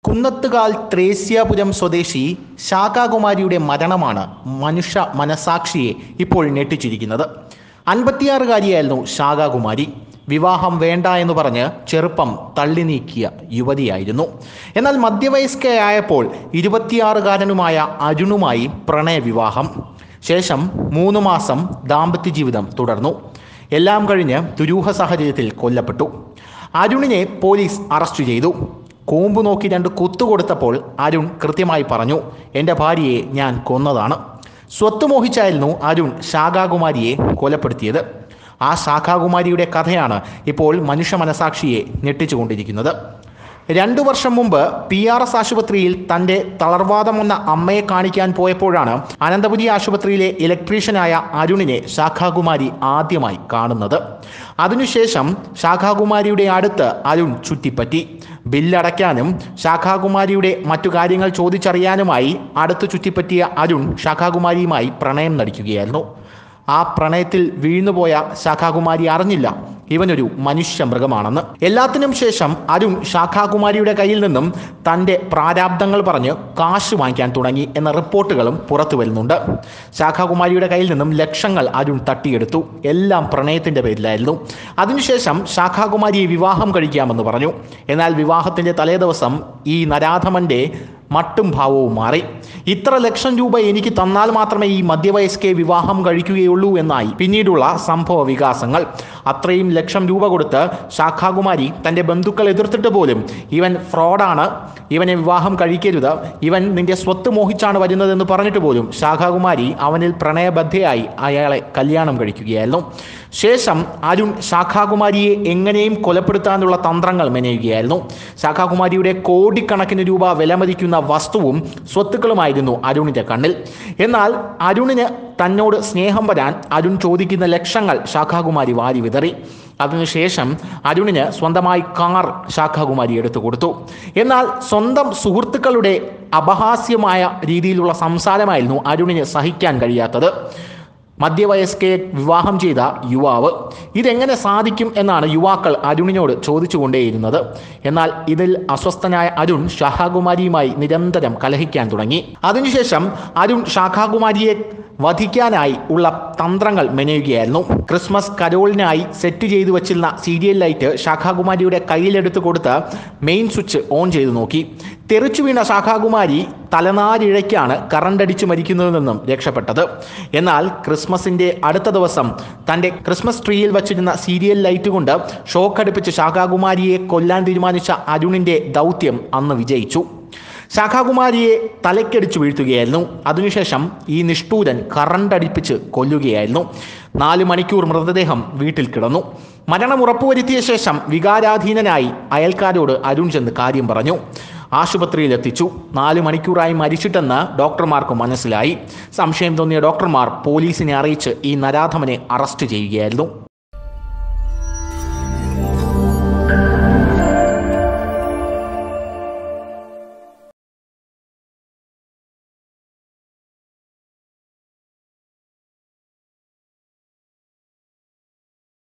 കുന്നത്തുകാൽ ത്രേസ്യാപുരം സ്വദേശി ശാഖാകുമാരിയുടെ മരണമാണ് മനുഷ്യ മനസാക്ഷിയെ ഇപ്പോൾ ഞെട്ടിച്ചിരിക്കുന്നത് അൻപത്തിയാറുകാരിയായിരുന്നു ശാഖാകുമാരി വിവാഹം വേണ്ട എന്ന് പറഞ്ഞ് ചെറുപ്പം തള്ളി നീക്കിയ യുവതിയായിരുന്നു എന്നാൽ മധ്യവയസ്കയായപ്പോൾ ഇരുപത്തിയാറുകാരനുമായ അരുണുമായി പ്രണയവിവാഹം ശേഷം മൂന്ന് മാസം ദാമ്പത്യ ജീവിതം തുടർന്നു എല്ലാം കഴിഞ്ഞ് ദുരൂഹ സാഹചര്യത്തിൽ കൊല്ലപ്പെട്ടു അരുണിനെ പോലീസ് അറസ്റ്റ് ചെയ്തു കൂമ്പ് നോക്കി രണ്ട് കുത്തു കൊടുത്തപ്പോൾ അരുൺ കൃത്യമായി പറഞ്ഞു എൻ്റെ ഭാര്യയെ ഞാൻ കൊന്നതാണ് സ്വത്ത് മോഹിച്ചായിരുന്നു അരുൺ ശാഖാകുമാരിയെ കൊലപ്പെടുത്തിയത് ആ ശാഖാകുമാരിയുടെ കഥയാണ് ഇപ്പോൾ മനുഷ്യ മനസാക്ഷിയെ ഞെട്ടിച്ചുകൊണ്ടിരിക്കുന്നത് രണ്ടു വർഷം മുമ്പ് പി ആർ എസ് ആശുപത്രിയിൽ തൻ്റെ തളർവാദം വന്ന അമ്മയെ കാണിക്കാൻ പോയപ്പോഴാണ് അനന്തപുരി ആശുപത്രിയിലെ ഇലക്ട്രീഷ്യനായ അരുണിനെ ശാഖാകുമാരി ആദ്യമായി കാണുന്നത് അതിനുശേഷം ശാഖാകുമാരിയുടെ അടുത്ത് അരുൺ ചുറ്റിപ്പറ്റി ബില്ലടയ്ക്കാനും ശാഖാകുമാരിയുടെ മറ്റു കാര്യങ്ങൾ ചോദിച്ചറിയാനുമായി അടുത്ത് ചുറ്റിപ്പറ്റിയ അരുൺ ശാഖാകുമാരിയുമായി പ്രണയം നടിക്കുകയായിരുന്നു ആ പ്രണയത്തിൽ വീണുപോയ ശാഖാകുമാരി അറിഞ്ഞില്ല ഇവനൊരു മനുഷ്യ മൃഗമാണെന്ന് എല്ലാത്തിനും ശേഷം അരുൺ ശാഖാകുമാരിയുടെ കയ്യിൽ നിന്നും തൻ്റെ പ്രാരാബ്ദങ്ങൾ പറഞ്ഞ് കാശ് വാങ്ങിക്കാൻ തുടങ്ങി എന്ന റിപ്പോർട്ടുകളും പുറത്തു വരുന്നുണ്ട് ശാഖാകുമാരിയുടെ കയ്യിൽ നിന്നും ലക്ഷങ്ങൾ അരുൺ തട്ടിയെടുത്തു എല്ലാം പ്രണയത്തിൻ്റെ പേരിലായിരുന്നു അതിനുശേഷം ശാഖാകുമാരിയെ വിവാഹം കഴിക്കാമെന്ന് പറഞ്ഞു എന്നാൽ വിവാഹത്തിൻ്റെ തലേദിവസം ഈ നരാധമൻ്റെ മട്ടും ഭാവവും മാറി ഇത്ര ലക്ഷം രൂപ എനിക്ക് തന്നാൽ മാത്രമേ ഈ മധ്യവയസ്കയെ വിവാഹം കഴിക്കുകയുള്ളൂ എന്നായി പിന്നീടുള്ള സംഭവ വികാസങ്ങൾ അത്രയും ലക്ഷം രൂപ കൊടുത്ത് ശാഖാകുമാരി തൻ്റെ ബന്ധുക്കൾ എതിർത്തിട്ട് പോലും ഇവൻ ഫ്രോഡാണ് ഇവനെ വിവാഹം കഴിക്കരുത് ഇവൻ നിന്റെ സ്വത്ത് മോഹിച്ചാണ് വരുന്നതെന്ന് പറഞ്ഞിട്ട് പോലും ശാഖാകുമാരി അവനിൽ പ്രണയബദ്ധയായി അയാളെ കല്യാണം കഴിക്കുകയായിരുന്നു ശേഷം അരുൺ ശാഖാകുമാരിയെ എങ്ങനെയും കൊലപ്പെടുത്താനുള്ള തന്ത്രങ്ങൾ മെനയുകയായിരുന്നു ശാഖാകുമാരിയുടെ കോടിക്കണക്കിന് രൂപ വിലമതിക്കുന്ന വസ്തുവും സ്വത്തുക്കളുമായിരുന്നു അരുണിൻ്റെ കണ്ണിൽ എന്നാൽ അരുണിന് തന്നോട് സ്നേഹം വരാൻ അരുൺ ചോദിക്കുന്ന ലക്ഷങ്ങൾ ശാഖാകുമാരി വാരി വിതറി അതിനുശേഷം അരുണിന് സ്വന്തമായി കാർ ശാഖാകുമാരി എടുത്തു കൊടുത്തു എന്നാൽ സ്വന്തം സുഹൃത്തുക്കളുടെ അപഹാസ്യമായ രീതിയിലുള്ള സംസാരമായിരുന്നു അരുണിന് സഹിക്കാൻ കഴിയാത്തത് മധ്യവയസ്കയെ വിവാഹം ചെയ്ത യുവാവ് ഇതെങ്ങനെ സാധിക്കും എന്നാണ് യുവാക്കൾ അരുണിനോട് ചോദിച്ചുകൊണ്ടേയിരുന്നത് എന്നാൽ ഇതിൽ അസ്വസ്ഥനായ അരുൺ ശാഖാകുമാരിയുമായി നിരന്തരം കലഹിക്കാൻ തുടങ്ങി അതിനുശേഷം അരുൺ ശാഖാകുമാരിയെ വധിക്കാനായി ഉള്ള തന്ത്രങ്ങൾ മെനയുകയായിരുന്നു ക്രിസ്മസ് കരോളിനായി സെറ്റ് ചെയ്തു വച്ചിരുന്ന സീരിയൽ ലൈറ്റ് ശാഖാകുമാരിയുടെ കയ്യിലെടുത്ത് കൊടുത്ത് മെയിൻ സ്വിച്ച് ഓൺ ചെയ്തു നോക്കി തെറിച്ചു വീണ ശാഖാകുമാരി തലനാരിഴയ്ക്കാണ് കറണ്ടടിച്ചു മരിക്കുന്നതിൽ നിന്നും രക്ഷപ്പെട്ടത് എന്നാൽ ക്രിസ്മസിൻ്റെ അടുത്ത ദിവസം തൻ്റെ ക്രിസ്മസ് ട്രീയിൽ വച്ചിരുന്ന സീരിയൽ ലൈറ്റ് കൊണ്ട് ഷോക്കടുപ്പിച്ച് ശാഖാകുമാരിയെ കൊല്ലാൻ തീരുമാനിച്ച അരുണിൻ്റെ ദൗത്യം അന്ന് വിജയിച്ചു ശാഖാകുമാരിയെ തലക്കടിച്ചു വീഴ്ത്തുകയായിരുന്നു അതിനുശേഷം ഈ നിഷ്ഠൂരൻ കറണ്ടടിപ്പിച്ച് കൊല്ലുകയായിരുന്നു നാല് മണിക്കൂർ മൃതദേഹം വീട്ടിൽ കിടന്നു മരണം ഉറപ്പുവരുത്തിയ ശേഷം വികാരാധീനനായി അയൽക്കാരോട് അരുൺ ചെന്ന് കാര്യം പറഞ്ഞു ആശുപത്രിയിൽ എത്തിച്ചു നാല് മണിക്കൂറായി മരിച്ചിട്ടെന്ന് ഡോക്ടർമാർക്ക് മനസ്സിലായി സംശയം തോന്നിയ ഡോക്ടർമാർ പോലീസിനെ അറിയിച്ച് ഈ നരാധമനെ അറസ്റ്റ് ചെയ്യുകയായിരുന്നു